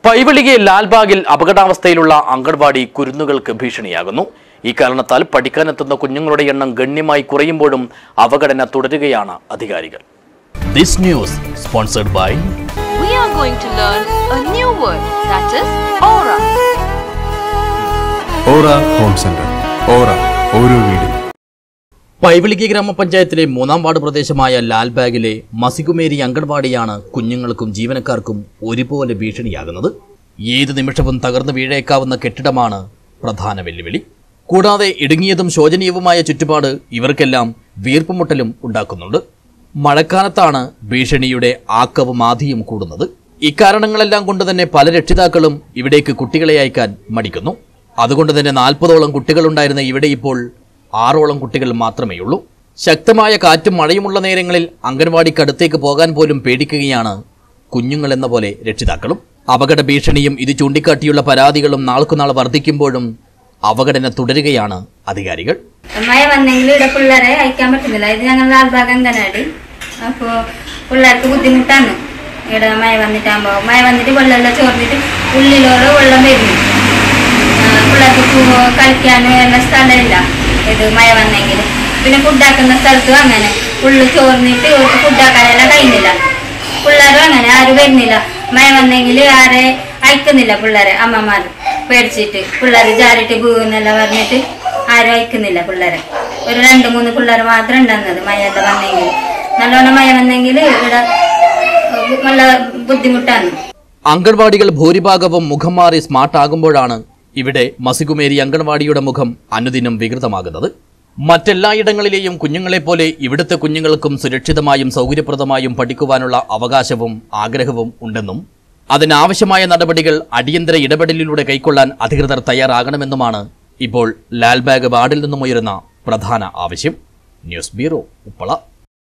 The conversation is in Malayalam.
പൈവളികെ ലാൽബാഗിൽ അപകടാവസ്ഥയിലുള്ള അംഗൻവാടി കുരുന്നുകൾക്ക് ഭീഷണിയാകുന്നു ഈ കാരണത്താൽ പഠിക്കാനെത്തുന്ന കുഞ്ഞുങ്ങളുടെ എണ്ണം ഗണ്യമായി കുറയുമ്പോഴും അവഗണന തുടരുകയാണ് അധികാരികൾ this news sponsored by we are going to learn a new word that is aura. Aura home centre Aura ഓരോ വീടും പൈവിളികി ഗ്രാമപഞ്ചായത്തിലെ മൂന്നാം വാർഡ് പ്രദേശമായ ലാൽബാഗിലെ മസികുമേരി അംഗൻവാടിയാണ് കുഞ്ഞുങ്ങൾക്കും ജീവനക്കാർക്കും ഒരുപോലെ ഭീഷണിയാകുന്നത് ഏത് നിമിഷവും തകർന്നു വീഴേക്കാവുന്ന കെട്ടിടമാണ് പ്രധാന വെല്ലുവിളി കൂടാതെ ഇടുങ്ങിയതും ശോചനീയവുമായ ചുറ്റുപാട് ഇവർക്കെല്ലാം വീർപ്പുമുട്ടലും ഉണ്ടാക്കുന്നുണ്ട് മഴക്കാലത്താണ് ഭീഷണിയുടെ ആക്കവും ആധിയും കൂടുന്നത് ഇക്കാരണങ്ങളെല്ലാം കൊണ്ട് തന്നെ പല രക്ഷിതാക്കളും ഇവിടേക്ക് കുട്ടികളെ അയക്കാൻ മടിക്കുന്നു അതുകൊണ്ട് തന്നെ നാൽപ്പതോളം കുട്ടികളുണ്ടായിരുന്ന ഇവിടെ ഇപ്പോൾ ആറോളം കുട്ടികൾ മാത്രമേയുള്ളൂ ശക്തമായ കാറ്റും മഴയുമുള്ള നേരങ്ങളിൽ അംഗൻവാടിക്കടുത്തേക്ക് പോകാൻ പോലും പേടിക്കുകയാണ് കുഞ്ഞുങ്ങൾ എന്ന പോലെ രക്ഷിതാക്കളും അപകട ഭീഷണിയും ഇത് ചൂണ്ടിക്കാട്ടിയുള്ള പരാതികളും നാൾക്കുനാൾ വർദ്ധിക്കുമ്പോഴും അവഗണന തുടരുകയാണ് അധികാരികൾ മഴ വന്നെങ്കിൽ ഇവിടെ പിള്ളേരെ അയക്കാൻ പറ്റുന്നില്ല ഇത് ഞങ്ങൾ ലാൽബാഗ് അങ്കനാടി അപ്പോൾ പിള്ളേർക്ക് ബുദ്ധിമുട്ടാണ് ഇവിടെ മഴ വന്നിട്ടാകുമ്പോൾ മഴ വന്നിട്ട് വെള്ളമെല്ലാം ചോർന്നിട്ട് ഉള്ളിലോടെ വെള്ളം വരുന്നു ആ, പിള്ളേർക്ക് പോ- കളിക്കാനും എല്ലാം സ്ഥലമില്ല ഇത് മഴ വന്നെങ്കിൽ പിന്നെ ഫുഡാക്കുന്ന സ്ഥലത്തും അങ്ങനെ ഉള്ളു ചോർന്നിട്ട് ഫുഡാക്കാനെല്ലാം കഴിയുന്നില്ല പിള്ളേരും അങ്ങനെ ആരും വരുന്നില്ല മഴ വന്നെങ്കിൽ ആരെ അയക്കുന്നില്ല പിള്ളേരെ അമ്മമാർ പേടിച്ചിട്ട് പിള്ളേർ ജാരിട്ട് വീന്നെല്ലാം പറഞ്ഞിട്ട് ആരും അയക്കുന്നില്ല പിള്ളേരെ ഒരു രണ്ട് മൂന്ന് പിള്ളേർ മാത്രം ഉണ്ടാകുന്നത് മഴയെല്ലാം വന്നെങ്കിൽ നല്ലോണം മഴ വന്നെങ്കിൽ ഇവിടെ നല്ല ബുദ്ധിമുട്ടാണ് അംഗൻവാടികൾ ഭൂരിഭാഗവും മുഖം മാറി സ്മാർട്ട് ആകുമ്പോഴാണ് ഇവിടെ മസികുമേരി അംഗൻവാടിയുടെ മുഖം അനുദിനം വികൃതമാകുന്നത് മറ്റെല്ലായിടങ്ങളിലെയും കുഞ്ഞുങ്ങളെപ്പോലെ ഇവിടുത്തെ കുഞ്ഞുങ്ങൾക്കും സുരക്ഷിതമായും സൗകര്യപ്രദമായും പഠിക്കുവാനുള്ള അവകാശവും ആഗ്രഹവും ഉണ്ടെന്നും അതിനാവശ്യമായ നടപടികൾ അടിയന്തര ഇടപെടലിലൂടെ കൈക്കൊള്ളാൻ അധികൃതർ തയ്യാറാകണമെന്നുമാണ് ഇപ്പോൾ ലാൽബാഗ് വാർഡിൽ നിന്നും ഉയരുന്ന പ്രധാന ആവശ്യം ന്യൂസ് ബ്യൂറോ ഉപ്പള